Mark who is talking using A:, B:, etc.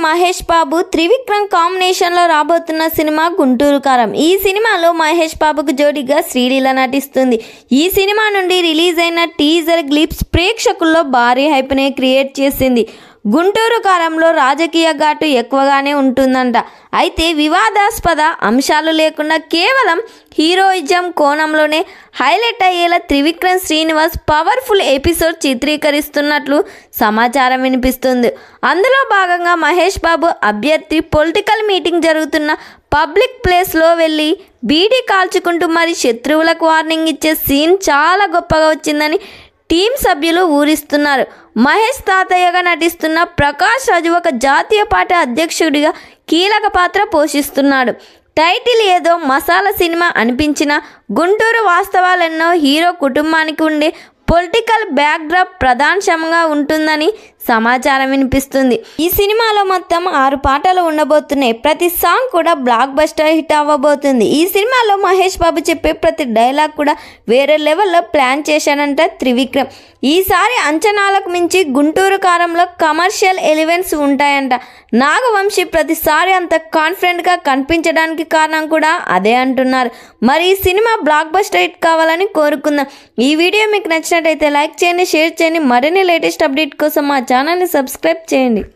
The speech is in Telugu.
A: మహేష్ బాబు త్రివిక్రమ్ కాంబినేషన్లో రాబోతున్న సినిమా గుంటూరు కారం ఈ సినిమాలో మహేష్ బాబుకు జోడీగా శ్రీలీల నటిస్తుంది ఈ సినిమా నుండి రిలీజ్ అయిన టీజర్ గ్లిప్స్ ప్రేక్షకుల్లో భారీ హైప్ని క్రియేట్ చేసింది గుంటూరు కారంలో రాజకీయ ఘాటు ఎక్కువగానే ఉంటుందంట అయితే వివాదాస్పద అంశాలు లేకుండా కేవలం హీరోయిజం కోణంలోనే హైలైట్ అయ్యేలా త్రివిక్రమ్ శ్రీనివాస్ పవర్ఫుల్ ఎపిసోడ్ చిత్రీకరిస్తున్నట్లు సమాచారం వినిపిస్తుంది అందులో భాగంగా మహేష్ బాబు అభ్యర్థి పొలిటికల్ మీటింగ్ జరుగుతున్న పబ్లిక్ ప్లేస్లో వెళ్ళి బీడీ కాల్చుకుంటూ మరి శత్రువులకు వార్నింగ్ ఇచ్చే సీన్ చాలా గొప్పగా వచ్చిందని టీం సభ్యులు ఊరిస్తున్నారు మహేష్ తాతయ్యగా నటిస్తున్న ప్రకాష్ రాజు ఒక జాతీయ పార్టీ అధ్యక్షుడిగా కీలక పాత్ర పోషిస్తున్నాడు టైటిల్ ఏదో మసాలా సినిమా అనిపించిన గుంటూరు వాస్తవాలెన్నో హీరో కుటుంబానికి ఉండే పొలిటికల్ బ్యాక్డ్రాప్ ప్రధానంగా ఉంటుందని సమాచారం వినిపిస్తుంది ఈ సినిమాలో మొత్తం ఆరు పాటలు ఉండబోతున్నాయి ప్రతి సాంగ్ కూడా బ్లాక్ బస్టర్ హిట్ అవ్వబోతుంది ఈ సినిమాలో మహేష్ బాబు చెప్పే ప్రతి డైలాగ్ కూడా వేరే లెవెల్లో ప్లాన్ చేశానంట త్రివిక్రమ్ ఈసారి అంచనాలకు మించి గుంటూరు కారంలో కమర్షియల్ ఎలిమెంట్స్ ఉంటాయంట నాగవంశీ ప్రతిసారి అంత కాన్ఫిడెంట్గా కనిపించడానికి కారణం కూడా అదే అంటున్నారు మరి ఈ సినిమా బ్లాక్ బస్టర్ హిట్ కావాలని కోరుకుందాం ఈ వీడియో మీకు నచ్చినట్టయితే లైక్ చేయండి షేర్ చేయండి మరిన్ని లేటెస్ట్ అప్డేట్ కోసం మా ఛానల్ని సబ్స్క్రైబ్ చేయండి